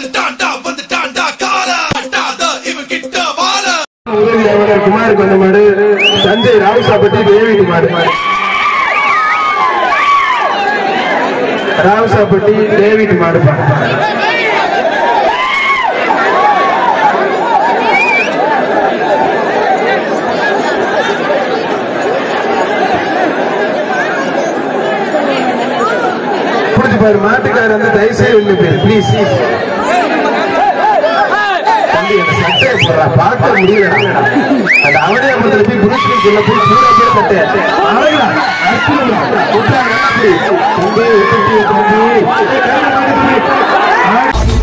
வந்துட்டான்டா வந்துட்டான்டா கால அட்டாத இவன் கிட்ட வாழ உதவி ஆவலர் குமார் கொண்டமாடு தஞ்சை ராவுசாப்பட்டி தேவி மாடு ராவுசாப்பட்டி டேவிட் மாடுப்பா புடிச்சு பாரு மாட்டுக்காரர் வந்து தயவுசெய்து உள்ள பேர் ப்ளீஸ் தம்பி அந்த சட்டையை போடுறா பார்க்க முடியல அந்த அவனியாபுரத்துல போய் புருஷனுக்குள்ள போய் பூரா பேர் பட்டு அவங்களா அற்புதமா விட்டுறாங்க அப்படி தம்பி விட்டுட்டு தம்பி